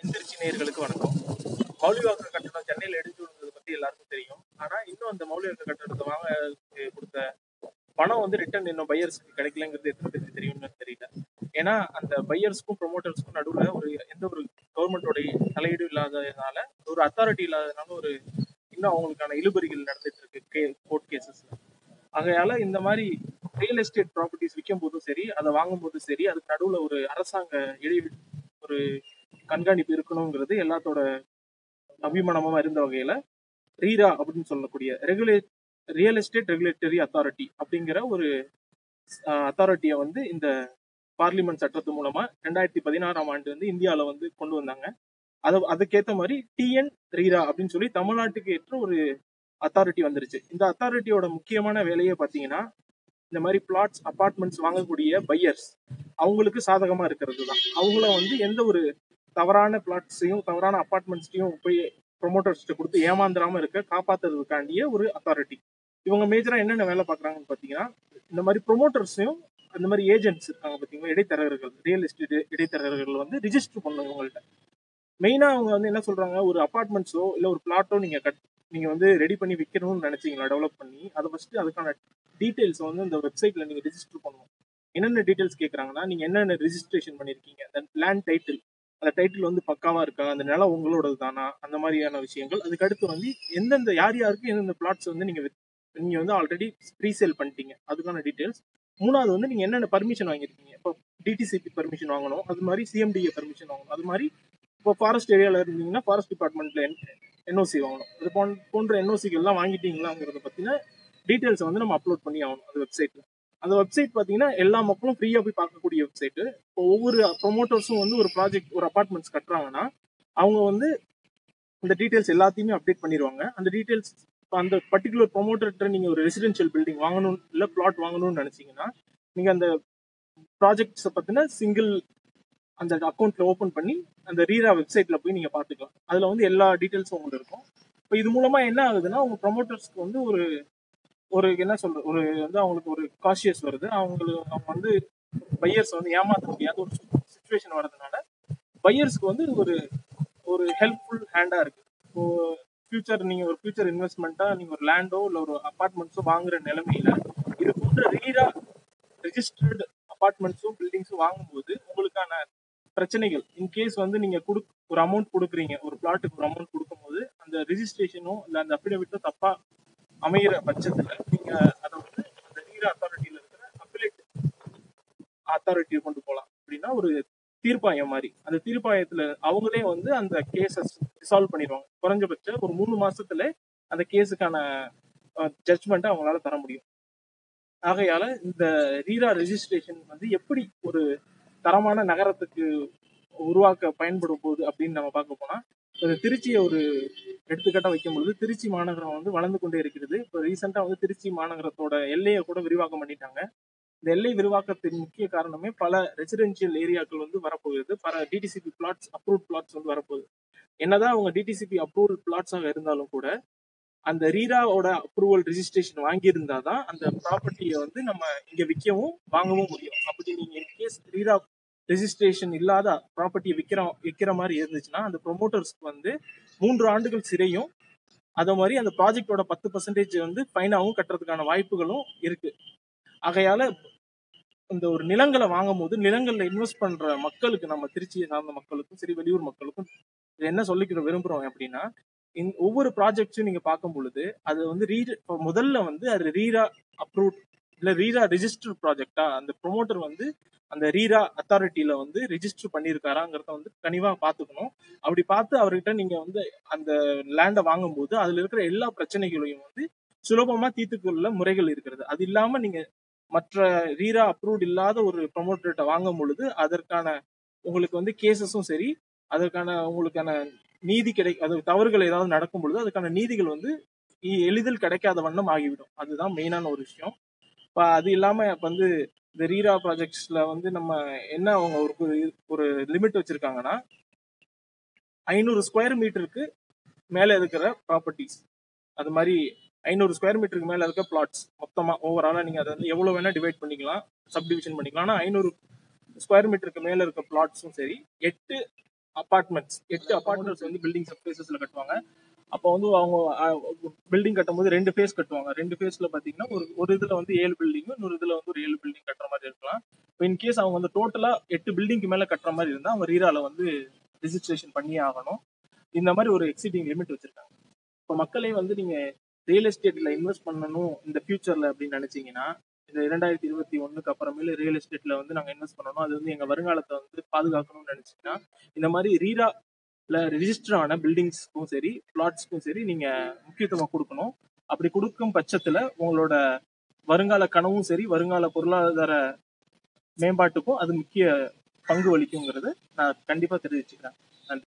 திருச்சி நேயர்களுக்கு வணக்கம் மௌலிவாக்க கட்டணம் சென்னையில் எடுத்து விழுந்ததை பத்தி எல்லாருக்கும் தெரியும் ஆனா இன்னும் அந்த மௌலிவாக்க கட்டணத்தை வாங்க கொடுத்த பணம் வந்து ரிட்டர்ன் இன்னும் பையர்ஸ்க்கு கிடைக்கலங்கிறது எத்தனை பேருக்கு தெரியும்னு தெரியல ஏன்னா அந்த பையர்ஸ்க்கும் ப்ரொமோட்டர்ஸ்க்கும் நடுவுல ஒரு எந்த ஒரு கவர்மெண்டோட தலையீடு இல்லாததுனால ஒரு அத்தாரிட்டி இல்லாததுனால ஒரு இன்னும் அவங்களுக்கான இழுபறிகள் நடந்துட்டு இருக்கு கோர்ட் கேசஸ்ல ஆகையால இந்த மாதிரி ரியல் எஸ்டேட் ப்ராப்பர்ட்டிஸ் விற்கும் போதும் சரி அதை வாங்கும் போதும் சரி அதுக்கு நடுவுல ஒரு அரசாங்க இடைவெளி ஒரு கண்காணிப்பு இருக்கணுங்கிறது எல்லாத்தோட அபிமானமா இருந்த வகையில ரீரா அப்படின்னு சொல்லக்கூடிய regulate real estate regulatory authority அப்படிங்கிற ஒரு அத்தாரிட்டியை வந்து இந்த பார்லிமெண்ட் சட்டத்து மூலமா ரெண்டாயிரத்தி பதினாறாம் ஆண்டு வந்து இந்தியாவில் வந்து கொண்டு வந்தாங்க அது அதுக்கேற்ற மாதிரி டிஎன் ரீரா அப்படின்னு சொல்லி தமிழ்நாட்டுக்கு ஏற்ற ஒரு அத்தாரிட்டி வந்துருச்சு இந்த அத்தாரிட்டியோட முக்கியமான வேலையை பார்த்தீங்கன்னா இந்த மாதிரி பிளாட்ஸ் அபார்ட்மெண்ட்ஸ் வாங்கக்கூடிய பையர்ஸ் அவங்களுக்கு சாதகமா இருக்கிறது தான் அவங்கள வந்து எந்த ஒரு தவறான பிளாட்ஸையும் தவறான அபார்ட்மெண்ட்ஸையும் போய் ப்ரொமோட்டர்ஸ்ட்டு கொடுத்து ஏமாந்துடாம இருக்க காப்பாத்துறதுக்காண்டிய ஒரு அத்தாரிட்டி இவங்க மேஜரா என்னென்ன வேலை பார்க்குறாங்கன்னு பார்த்தீங்கன்னா இந்த மாதிரி ப்ரொமோட்டர்ஸையும் அந்த மாதிரி ஏஜென்ட்ஸ் இருக்காங்க பார்த்தீங்களா இடைத்தரகர்கள் ரியல் எஸ்டேட் இடைத்தரகர்கள் வந்து ரிஜிஸ்டர் பண்ணணும் இவங்கள்ட்ட மெயினா அவங்க வந்து என்ன சொல்றாங்க ஒரு அபார்ட்மெண்ட்ஸோ இல்லை ஒரு பிளாட்டோ நீங்க கட் நீங்க வந்து ரெடி பண்ணி விற்கணும்னு நினைச்சீங்களா டெவலப் பண்ணி அதை ஃபர்ஸ்ட் அதுக்கான டீடைல்ஸ் வந்து இந்த வெப்சைட்ல நீங்க ரெஜிஸ்டர் பண்ணணும் என்னென்ன டீடைல்ஸ் கேட்குறாங்கன்னா நீங்க என்னென்ன ரெஜிஸ்ட்ரேஷன் பண்ணிருக்கீங்க அந்த லேண்ட் டைட்டில் அந்த டைட்டில் வந்து பக்காவா இருக்கா அந்த நிலம் உங்களோடது தானா அந்த மாதிரியான விஷயங்கள் அதுக்கு அடுத்து வந்து எந்தெந்த யார் யாருக்கு எந்தெந்த பிளாட்ஸ் வந்து நீங்க வித்- நீங்க வந்து ஆல்ரெடி ப்ரீசேல் பண்ணிட்டீங்க அதுக்கான டீடைல்ஸ் மூணாவது வந்து நீங்க என்னென்ன பர்மிஷன் வாங்கியிருக்கீங்க இப்போ டிடிசிபி பர்மிஷன் வாங்கணும் அது மாதிரி சிஎம்டிஏ பர்மிஷன் வாங்கணும் அது மாதிரி இப்போ ஃபாரஸ்ட் ஏரியால இருந்தீங்கன்னா ஃபாரஸ்ட் டிபார்ட்மெண்ட்ல என்ஓசி வாங்கணும் இது போன்ற போன்ற என்ஓசிகள் எல்லாம் வாங்கிட்டீங்களாங்கிறத பத்தின டீடைல்ஸ் வந்து நம்ம அப்லோட் பண்ணி ஆகணும் அந்த வெப்சைட்ல அந்த வெப்சைட் பாத்தீங்கன்னா எல்லா மக்களும் ஃப்ரீயா போய் பார்க்கக்கூடிய வெப்சைட் இப்போ ஒவ்வொரு ப்ரொமோட்டர்ஸும் வந்து ஒரு ப்ராஜெக்ட் ஒரு அபார்ட்மெண்ட்ஸ் கட்டுறாங்கன்னா அவங்க வந்து இந்த டீடைல்ஸ் எல்லாத்தையுமே அப்டேட் பண்ணிடுவாங்க அந்த டீடைல்ஸ் அந்த பர்டிகுலர் ப்ரொமோட்டர்கிட்ட நீங்க ஒரு ரெசிடென்ஷியல் பில்டிங் வாங்கணும் இல்ல பிளாட் வாங்கணும்னு நினைச்சீங்கன்னா நீங்க அந்த ப்ராஜெக்ட்ஸை பத்தின சிங்கிள் அந்த அக்கௌண்ட்ல ஓபன் பண்ணி அந்த ரீரா வெப்சைட்ல போய் நீங்க பாத்துக்கலாம் அதுல வந்து எல்லா டீடைல்ஸும் உங்களுக்கு இருக்கும் இப்போ இது மூலமா என்ன ஆகுதுன்னா உங்க ப்ரொமோட்டர்ஸ்க்கு வந்து ஒரு ஒரு என்ன சொல்ற ஒரு வந்து அவங்களுக்கு ஒரு காஷியஸ் வருது அவங்களுக்கு அவங்க வந்து பையர்ஸ் வந்து ஏமாத்த முடியாத ஒரு சுச்சுவேஷன் வர்றதுனால பையர்ஸ்க்கு வந்து ஒரு ஒரு ஹெல்ப்ஃபுல் ஹேண்டா இருக்கு இப்போ ஃபியூச்சர் நீங்க ஒரு ஃபியூச்சர் இன்வெஸ்ட்மெண்ட்டா நீங்க ஒரு லேண்டோ இல்ல ஒரு அபார்ட்மெண்ட்ஸோ வாங்குற நிலைமையில இது போன்ற ரீரா ரெஜிஸ்டர்டு அபார்ட்மெண்ட்ஸும் பில்டிங்ஸும் வாங்கும்போது உங்களுக்கான பிரச்சனைகள் இன்கேஸ் வந்து நீங்க குடு ஒரு அமௌண்ட் கொடுக்குறீங்க ஒரு பிளாட்டுக்கு ஒரு அமௌண்ட் கொடுக்கும்போது அந்த ரெஜிஸ்ட்ரேஷனோ இல்ல அந்த அஃபிடவிட்டோ தப்பா அமையிற பட்சத்துல நீங்க அதை வந்து அந்த ரீரா அத்தாரிட்டியில இருக்கிற அப்பிலேட் அத்தாரிட்டியை கொண்டு போகலாம் அப்படின்னா ஒரு தீர்ப்பாயம் மாதிரி அந்த தீர்ப்பாயத்துல அவங்களே வந்து அந்த கேசஸ் ரிசால்வ் பண்ணிடுவாங்க குறைஞ்சபட்சம் ஒரு மூணு மாசத்துல அந்த கேஸுக்கான ஜட்ஜ்மெண்ட்டை அவங்களால தர முடியும் ஆகையால இந்த ரீரா ரெஜிஸ்ட்ரேஷன் வந்து எப்படி ஒரு தரமான நகரத்துக்கு உருவாக்க பயன்படும் போகுது அப்படின்னு நம்ம பார்க்க போனா இப்ப திருச்சியை ஒரு எடுத்துக்காட்டா வைக்கும் பொழுது திருச்சி மாநகரம் வந்து வளர்ந்து கொண்டே இருக்கிறது இப்போ ரீசெண்டா வந்து திருச்சி மாநகரத்தோட எல்லையை கூட விரிவாக்கம் பண்ணிட்டாங்க இந்த எல்லை விரிவாக்கத்தின் முக்கிய காரணமே பல ரெசிடென்ஷியல் ஏரியாக்கள் வந்து வரப்போகுது பல டிடிசிபி பிளாட்ஸ் அப்ரூவ் பிளாட்ஸ் வந்து வரப்போகுது என்னதான் அவங்க டிடிசிபி அப்ரூவல் பிளாட்ஸாக இருந்தாலும் கூட அந்த ரீராவோட அப்ரூவல் ரெஜிஸ்ட்ரேஷன் வாங்கியிருந்தா தான் அந்த ப்ராப்பர்ட்டியை வந்து நம்ம இங்க விற்கவும் வாங்கவும் முடியும் அப்படி நீங்க இன்கேஸ் ரீரா ரெஜிஸ்ட்ரேஷன் இல்லாத ப்ராப்பர்ட்டியை விற்கிற விற்கிற மாதிரி இருந்துச்சுன்னா அந்த ப்ரொமோட்டர்ஸ்க்கு வந்து மூன்று ஆண்டுகள் சிறையும் அதே மாதிரி அந்த ப்ராஜெக்டோட பத்து பர்சன்டேஜ் வந்து ஃபைனாவும் கட்டுறதுக்கான வாய்ப்புகளும் இருக்கு ஆகையால இந்த ஒரு நிலங்களை வாங்கும் போது நிலங்கள்ல இன்வெஸ்ட் பண்ற மக்களுக்கு நம்ம திருச்சியை சார்ந்த மக்களுக்கும் சரி வெளியூர் மக்களுக்கும் இது என்ன சொல்லிக்கிற விரும்புறோம் அப்படின்னா இந்த ஒவ்வொரு ப்ராஜெக்ட்ஸும் நீங்க பார்க்கும் பொழுது அது வந்து ரீ இப்ப முதல்ல வந்து அது ரீரா அப்ரூவ் இல்ல ரீரா ரெஜிஸ்டர் ப்ராஜெக்டா அந்த ப்ரொமோட்டர் வந்து அந்த ரீரா அத்தாரிட்டியில வந்து ரெஜிஸ்டர் பண்ணியிருக்காராங்கிறத வந்து கனிவா பாத்துக்கணும் அப்படி பார்த்து அவர்கிட்ட நீங்க வந்து அந்த லேண்டை வாங்கும்போது அதுல இருக்கிற எல்லா பிரச்சனைகளையும் வந்து சுலபமா தீர்த்துக்கொள்ள முறைகள் இருக்கிறது அது இல்லாம நீங்க மற்ற ரீரா அப்ரூவ்ட் இல்லாத ஒரு ப்ரொமோட்டர்கிட்ட வாங்கும் பொழுது அதற்கான உங்களுக்கு வந்து கேசஸும் சரி அதற்கான உங்களுக்கான நீதி கிடை அது தவறுகள் ஏதாவது நடக்கும் பொழுது அதுக்கான நீதிகள் வந்து இ- எளிதில் கிடைக்காத வண்ணம் ஆகிவிடும் அதுதான் மெயினான ஒரு விஷயம் இப்போ அது இல்லாம இப்ப வந்து இந்த ரீரா ப்ராஜெக்ட்ஸ்ல வந்து நம்ம என்ன அவங்க ஒரு ஒரு- ஒரு லிமிட் வச்சிருக்காங்கன்னா ஐநூறு ஸ்கொயர் மீட்டருக்கு மேல இருக்கிற ப்ராப்பர்ட்டிஸ் அது மாதிரி ஐநூறு ஸ்கொயர் மீட்டருக்கு மேல இருக்க பிளாட்ஸ் மொத்தமா ஓவராலா நீங்க அதை வந்து எவ்வளவு வேணா டிவைட் பண்ணிக்கலாம் சப் டிவிஷன் பண்ணிக்கலாம் ஆனா ஐநூறு ஸ்கொயர் மீட்டருக்கு மேல இருக்க பிளாட்ஸும் சரி எட்டு அபார்ட்மெண்ட்ஸ் எட்டு அபார்ட்மெண்ட்ஸ் வந்து பில்டிங் சப்ஃபேசஸ்ல கட்டுவாங்க அப்போ வந்து அவங்க பில்டிங் கட்டும்போது ரெண்டு ஃபேஸ் கட்டுவாங்க ரெண்டு ஃபேஸ்ல பாத்தீங்கன்னா ஒரு ஒரு இதுல வந்து ஏழு பில்டிங் இன்னொரு இதுல வந்து ஒரு ஏழு பில்டிங் கட்டுற மாதிரி இருக்கலாம் இப்போ இன் கேஸ் அவங்க வந்து டோட்டலா எட்டு பில்டிங்க்கு மேல கட்டுற மாதிரி இருந்தா அவங்க ரீரால வந்து ரிஜிஸ்ட்ரேஷன் பண்ணியே ஆகணும் இந்த மாதிரி ஒரு எக்ஸிட்டிங் லிமிட் வச்சிருக்காங்க இப்போ மக்களே வந்து நீங்க ரியல் எஸ்டேட்ல இன்வெஸ்ட் பண்ணணும் இந்த ஃபியூச்சர்ல அப்படின்னு நினைச்சீங்கன்னா இந்த இரண்டாயிரத்தி இருபத்தி ஒண்ணுக்கு அப்புறமேல ரியல் எஸ்டேட்ல வந்து நாங்க இன்வெஸ்ட் பண்ணணும் அது வந்து எங்க வருங்காலத்தை வந்து பாதுகாக்கணும்னு நினைச்சீங்கன்னா இந்த மாதிரி ரீரா இல்ல ரிஜிஸ்டர் ஆன பில்டிங்ஸ்க்கும் சரி பிளாட்ஸ்க்கும் சரி நீங்க முக்கியத்துவம் கொடுக்கணும் அப்படி கொடுக்கும் பட்சத்துல உங்களோட வருங்கால கனவும் சரி வருங்கால பொருளாதார மேம்பாட்டுக்கும் அது முக்கிய பங்கு வகிக்குங்கிறது நான் கண்டிப்பா தெரிவிச்சுக்கிறேன்